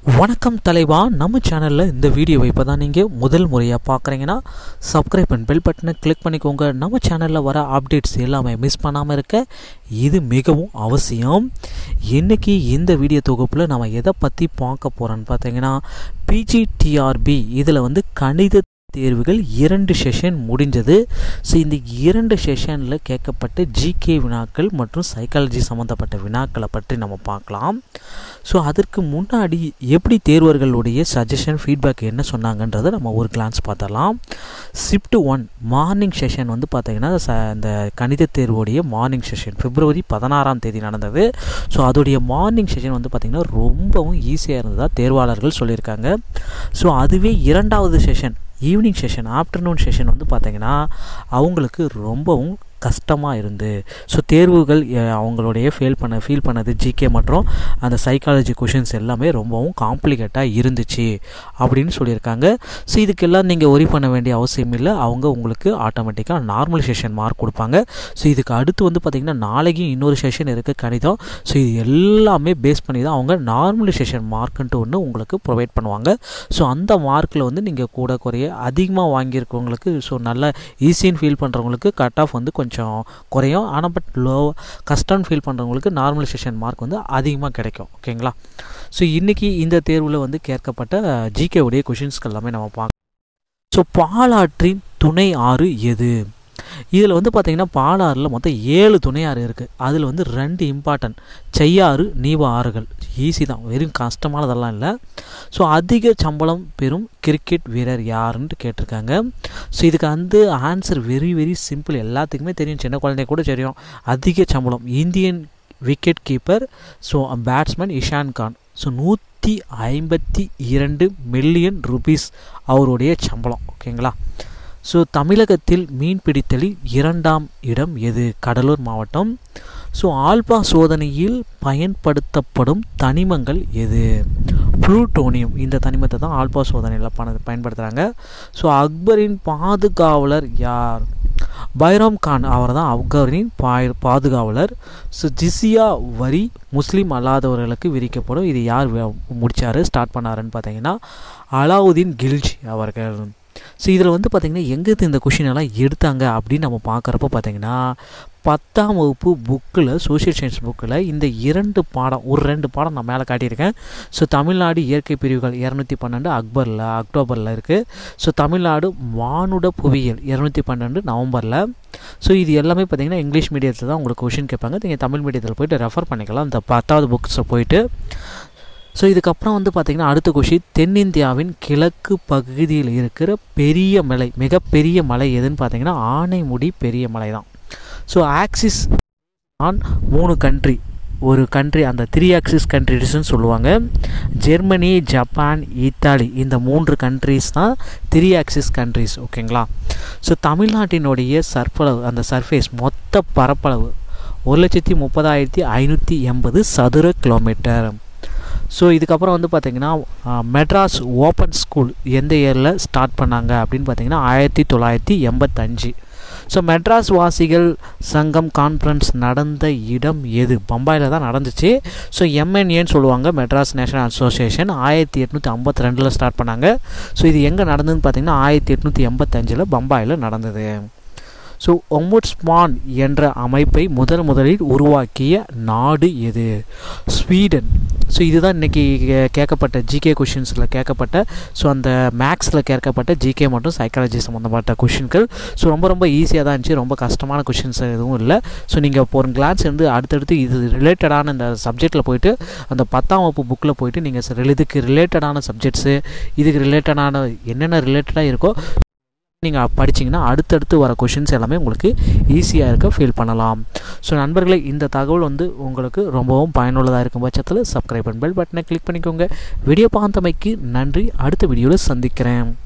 வணக்கம் தலைவா நம்ம சேனலில் இந்த வீடியோவை இப்போ தான் நீங்கள் முதல் முறையாக பார்க்குறீங்கன்னா சப்ஸ்கிரைப் அண்ட் பெல் பட்டனை கிளிக் பண்ணிக்கோங்க நம்ம சேனலில் வர அப்டேட்ஸ் எல்லாமே மிஸ் பண்ணாமல் இருக்க இது மிகவும் அவசியம் இன்றைக்கி இந்த வீடியோ தொகுப்பில் நம்ம எதை பற்றி பார்க்க போகிறோன்னு பார்த்தீங்கன்னா பிஜிடிஆர்பி இதில் வந்து கணித தேர்வுகள் இரண்டு செஷன் முடிஞ்சது ஸோ இந்த இரண்டு செஷனில் கேட்கப்பட்ட ஜிகே வினாக்கள் மற்றும் சைக்காலஜி சம்மந்தப்பட்ட வினாக்களை பற்றி நம்ம பார்க்கலாம் ஸோ அதற்கு முன்னாடி எப்படி தேர்வர்களுடைய சஜஷன் ஃபீட்பேக் என்ன சொன்னாங்கன்றதை நம்ம ஒரு கிளான்ஸ் பார்த்தலாம் ஷிஃப்ட் ஒன் மார்னிங் செஷன் வந்து பார்த்திங்கன்னா ச இந்த கணித தேர்வுடைய மார்னிங் செஷன் பிப்ரவரி பதினாறாம் தேதி நடந்தது ஸோ அதோடைய மார்னிங் செஷன் வந்து பார்த்திங்கன்னா ரொம்பவும் ஈஸியாக இருந்ததாக தேர்வாளர்கள் சொல்லியிருக்காங்க ஸோ அதுவே இரண்டாவது session evening session afternoon session வந்து பார்த்திங்கன்னா அவங்களுக்கு ரொம்பவும் கஷ்டமாக இருந்து ஸோ தேர்வுகள் அவங்களுடைய ஃபெயில் பண்ண ஃபீல் பண்ணது ஜிகே மற்றும் அந்த சைக்காலஜி கொஷின்ஸ் எல்லாமே ரொம்பவும் காம்ப்ளிகேட்டாக இருந்துச்சு அப்படின்னு சொல்லியிருக்காங்க ஸோ இதுக்கெல்லாம் நீங்கள் ஒரி பண்ண வேண்டிய அவசியம் இல்லை அவங்க உங்களுக்கு ஆட்டோமேட்டிக்காக நார்மலைசேஷன் மார்க் கொடுப்பாங்க ஸோ இதுக்கு அடுத்து வந்து பார்த்திங்கன்னா நாளைக்கும் இன்னொரு செஷன் இருக்குது கணிதம் ஸோ இது எல்லாமே பேஸ் பண்ணி தான் அவங்க நார்மலைசேஷன் மார்க்குன்ட்டு ஒன்று உங்களுக்கு ப்ரொவைட் பண்ணுவாங்க ஸோ அந்த மார்க்கில் வந்து நீங்கள் கூட குறைய அதிகமாக வாங்கியிருக்கவங்களுக்கு ஸோ நல்லா ஈஸின்னு ஃபீல் பண்ணுறவங்களுக்கு கட் ஆஃப் வந்து கொஞ்சம் குறையும் ஆனால் பட் லோ கஷ்டம்னு ஃபீல் பண்ணுறவங்களுக்கு நார்மலைசேஷன் மார்க் வந்து அதிகமாக கிடைக்கும் ஓகேங்களா ஸோ இன்றைக்கி இந்த தேர்வில் வந்து கேட்கப்பட்ட ஜிகே உடைய கொஷின்ஸ்க்கு எல்லாமே நம்ம பார்க்கலாம் ஸோ பாலாற்றின் துணை ஆறு எது இதில் வந்து பார்த்திங்கன்னா பாலாறில் மொத்தம் ஏழு துணையாறு இருக்குது அதில் வந்து ரெண்டு இம்பார்ட்டன்ட் செய்யாறு நீவ ஆறுகள் ஈஸி தான் வெறும் கஷ்டமானதெல்லாம் இல்லை ஸோ அதிக சம்பளம் பெறும் கிரிக்கெட் வீரர் யாருன்ட்டு கேட்டிருக்காங்க ஸோ இதுக்கு வந்து ஆன்சர் வெரி வெரி சிம்பிள் எல்லாத்துக்குமே தெரியும் சின்ன குழந்தை கூட தெரியும் அதிக சம்பளம் Indian wicket keeper so batsman Ishan Khan so நூற்றி ஐம்பத்தி இரண்டு மில்லியன் ருபீஸ் அவருடைய சம்பளம் ஓகேங்களா ஸோ தமிழகத்தில் மீன்பிடித்தலில் இரண்டாம் இடம் எது கடலூர் மாவட்டம் ஸோ ஆல்பா சோதனையில் பயன்படுத்தப்படும் தனிமங்கள் எது புளூட்டோனியம் இந்த தனிமத்தை தான் ஆல்பா சோதனையில் பண பயன்படுத்துகிறாங்க ஸோ அக்பரின் பாதுகாவலர் யார் பைராம் கான் அவர் தான் அக்பரின் பாய் பாதுகாவலர் ஸோ ஜிசியா வரி முஸ்லீம் அல்லாதவர்களுக்கு விதிக்கப்படும் இது யார் முடித்தார் ஸ்டார்ட் பண்ணாருன்னு பார்த்தீங்கன்னா அலாவுதீன் கில்ஜி அவர்கள் ஸோ இதில் வந்து பார்த்திங்கன்னா எங்கேருந்து இந்த கொஷின் எல்லாம் எடுத்தாங்க அப்படின்னு நம்ம பார்க்குறப்ப பார்த்திங்கன்னா பத்தாம் வகுப்பு புக்கில் சோஷியல் சயின்ஸ் புக்கில் இந்த இரண்டு பாடம் ஒரு ரெண்டு பாடம் நான் மேலே காட்டியிருக்கேன் ஸோ தமிழ்நாடு இயற்கை பிரிவுகள் இரநூத்தி பன்னெண்டு அக்பரில் அக்டோபரில் இருக்குது ஸோ தமிழ்நாடு வானுட புவியியல் இரநூத்தி பன்னெண்டு நவம்பரில் ஸோ இது எல்லாமே பார்த்திங்கன்னா இங்கிலீஷ் மீடியத்தில் தான் உங்களுக்கு கொஷின் கேட்பாங்க நீங்கள் தமிழ் மீடியத்தில் போய்ட்டு ரெஃபர் பண்ணிக்கலாம் இந்த பத்தாவது புக்ஸை போயிட்டு ஸோ இதுக்கப்புறம் வந்து பார்த்திங்கன்னா அடுத்த கொஷின் தென்னிந்தியாவின் கிழக்கு பகுதியில் இருக்கிற பெரிய மலை மிகப்பெரிய மலை எதுன்னு பார்த்தீங்கன்னா ஆனைமுடி பெரிய மலை தான் ஸோ ஆக்சிஸ் ஆன் மூணு கண்ட்ரி ஒரு கண்ட்ரி அந்த த்ரீ ஆக்சிஸ் கண்ட்ரிஸ்னு சொல்லுவாங்க ஜெர்மனி ஜப்பான் இத்தாலி இந்த மூன்று கண்ட்ரிஸ் தான் த்ரீ ஆக்சிஸ் கண்ட்ரிஸ் ஓகேங்களா ஸோ தமிழ்நாட்டினுடைய சர்ஃபளவு அந்த சர்ஃபேஸ் மொத்த பரப்பளவு ஒரு லட்சத்தி முப்பதாயிரத்தி ஐநூற்றி எண்பது சதுர கிலோமீட்டர் ஸோ இதுக்கப்புறம் வந்து பார்த்திங்கன்னா மெட்ராஸ் ஓப்பன் ஸ்கூல் எந்த இயரில் ஸ்டார்ட் பண்ணாங்க அப்படின்னு பார்த்தீங்கன்னா ஆயிரத்தி தொள்ளாயிரத்தி எண்பத்தஞ்சு ஸோ மெட்ராஸ் வாசிகள் சங்கம் கான்ஃபரன்ஸ் நடந்த இடம் எது பம்பாயில் தான் நடந்துச்சு ஸோ எம்என்ஏன்னு சொல்லுவாங்க மெட்ராஸ் நேஷனல் அசோசியேஷன் ஆயிரத்தி எட்நூற்றி ஐம்பத்தி ரெண்டில் ஸ்டார்ட் பண்ணாங்க ஸோ இது எங்கே நடந்ததுன்னு பார்த்தீங்கன்னா ஆயிரத்தி எட்நூற்றி எண்பத்தஞ்சில் பம்பாயில் நடந்தது ஸோ ஒம்புட்ஸ்மான் என்ற அமைப்பை முதல் முதலில் உருவாக்கிய நாடு எது ஸ்வீடன் ஸோ இதுதான் இன்றைக்கி கேட்கப்பட்ட ஜிகே கொஷின்ஸில் கேட்கப்பட்ட ஸோ அந்த மேக்ஸில் கேட்கப்பட்ட ஜிகே மற்றும் சைக்காலஜி சம்மந்தப்பட்ட கொஷின்கள் ஸோ ரொம்ப ரொம்ப ஈஸியாக தான் இருந்துச்சு ரொம்ப கஷ்டமான கொஷின்ஸ் எதுவும் இல்லை ஸோ நீங்கள் இப்போ ஒரு கிளான்ஸ் வந்து அடுத்தடுத்து இது ரிலேட்டடான இந்த சப்ஜெக்டில் போயிட்டு அந்த பத்தாம் வகுப்பு புக்கில் போயிட்டு நீங்கள் இதுக்கு ரிலேட்டடான சப்ஜெக்ட்ஸு இதுக்கு ரிலேட்டடான என்னென்ன ரிலேட்டடாக இருக்கோ நீங்கள் படிச்சிங்கன்னா அடுத்தடுத்து வர கொஷின்ஸ் எல்லாமே உங்களுக்கு ஈஸியாக இருக்க ஃபீல் பண்ணலாம் ஸோ நண்பர்களே இந்த தகவல் வந்து உங்களுக்கு ரொம்பவும் பயனுள்ளதாக இருக்கும் பட்சத்தில் சப்ஸ்கிரைப் அண்ட் பெல் பட்டனை கிளிக் பண்ணிக்கோங்க வீடியோ பார்த்தமைக்கு நன்றி அடுத்த வீடியோவில் சந்திக்கிறேன்